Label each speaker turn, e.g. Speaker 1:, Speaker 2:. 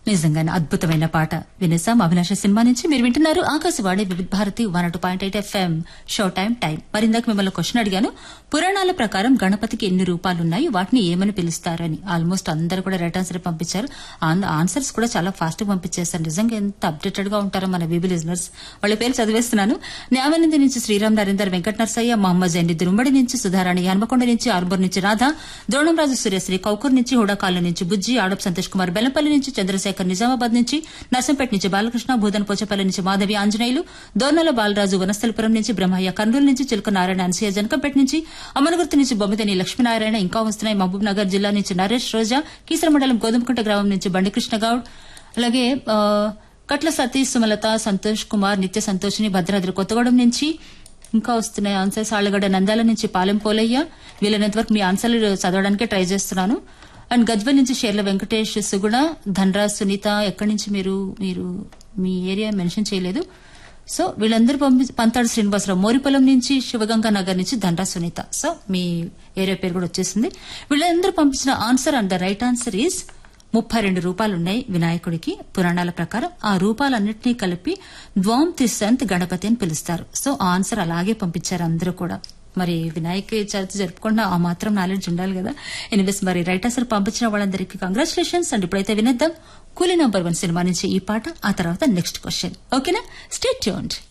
Speaker 1: నిజంగానే అద్భుతమైన పాట వినేసాం అభిలాష సినిమా నుంచి మీరు వింటున్నారు Akashvani Vividh Bharati one two point eight FM show time time మరి ఇందాక మిమ్మల్ని క్వశ్చన్ అడిగాను పురాణాల ప్రకారం గణపతికి ఎన్ని రూపాలున్నాయి వాటిని ఏమని పిలుస్తారని ఆల్మోస్ట్ అందరూ కూడా రైట్ ఆన్సర్ పంపించారు ఆన్- ఆన్సర్స్ కూడా చాలా ఫాస్ట్ గా పంపించేస్తారు నిజంగా ఎంత అప్డేటెడ్ గా ఉంటారో మన బీబీ లిజనర్స్ వాళ్ళ పేరు చదివేస్తున్నాను న్యావనంది నుంచి శ్రీరామ్ నరేందర్ వెంకట నర్సయ్య మహమ్మద్ జైని దురుమడి నుంచి సుధారాణి హన్మకొండ నుంచి ఆర్బర్ నుంచి రాధ ద్రోణంరాజు సూర్యశ్రీ కౌకూర్ నుంచి హుడాకాలు నుంచి బుజ్జి ఆడప్ సంతోష్ కుమార్ బెల్లంపల్లి నుంచి చంద్రశేఖర్ నిజామాబాద్ నుంచి నర్సంపేట నుంచి బాలకృష్ణ భూదన్ పోచపల్లి నుంచి మాధవి ఆంజనేయులు దోర్నల బాలరాజు వనస్థలపురం నుంచి బ్రహ్మయ్య కర్నూలు నుంచి చిలుక నారాయణ అనసూయ జనకంపేట నుంచి అమనగుర్తి నుంచి బొమ్మిదని లక్ష్మీనారాయణ ఇంకా వస్తున్నాయి మహబూబ్ నగర్ జిల్లా నుంచి నరేష్ రోజా కీసర మండలం గోధుమకుంట గ్రామం నుంచి బండి కృష్ణ గౌడ్ అలాగే ఆ, కట్ల సతీష్ సుమలత సంతోష్ కుమార్ నిత్య సంతోషిని భద్రాద్రి కొత్తగూడెం నుంచి ఇంకా వస్తున్నాయి ఆన్సర్స్ ఆళ్లగడ్డ నంద్యాల నుంచి పాలెం పోలయ్య వీలైనంత వరకు మీ ఆన్సర్లు చదవడానికే ట్రై చేస్తున్నాను అండ్ గజ్వల్ నుంచి షేర్ల వెంకటేష్ సుగుణ ధనరాజ్ సునీత ఎక్కడి నుంచి మీరు మీరు మీ ఏరియా మెన్షన్ చేయలేదు సో వీళ్ళందరూ పంపి పంతాడు శ్రీనివాసరావు మోరిపొలం నుంచి శివగంగా నగర్ నుంచి ధనరాజ్ సునీత సో మీ ఏరియా పేరు కూడా వచ్చేసింది వీళ్ళందరూ పంపించిన answer and the right answer is ముప్పై రెండు రూపాలున్నాయి వినాయకుడికి పురాణాల ప్రకారం ఆ రూపాలన్నింటినీ కలిపి ద్వాం తిస్సంత్ గణపతి అని పిలుస్తారు సో ఆ ఆన్సర్ అలాగే పంపించారు అందరూ కూడా మరి వినాయక చవితి జరుపుకున్న ఆ మాత్రం నాలెడ్జ్ ఉండాలి కదా ఎనివేస్ మరి రైట్ ఆన్సర్ పంపించిన వాళ్ళందరికీ కంగ్రాచులేషన్స్ అండ్ ఇప్పుడైతే వినేద్దాం కూలీ నంబర్ వన్ సినిమా నుంచి ఈ పాట ఆ తర్వాత నెక్స్ట్ క్వశ్చన్ ఓకేనా స్టే ట్యూన్డ్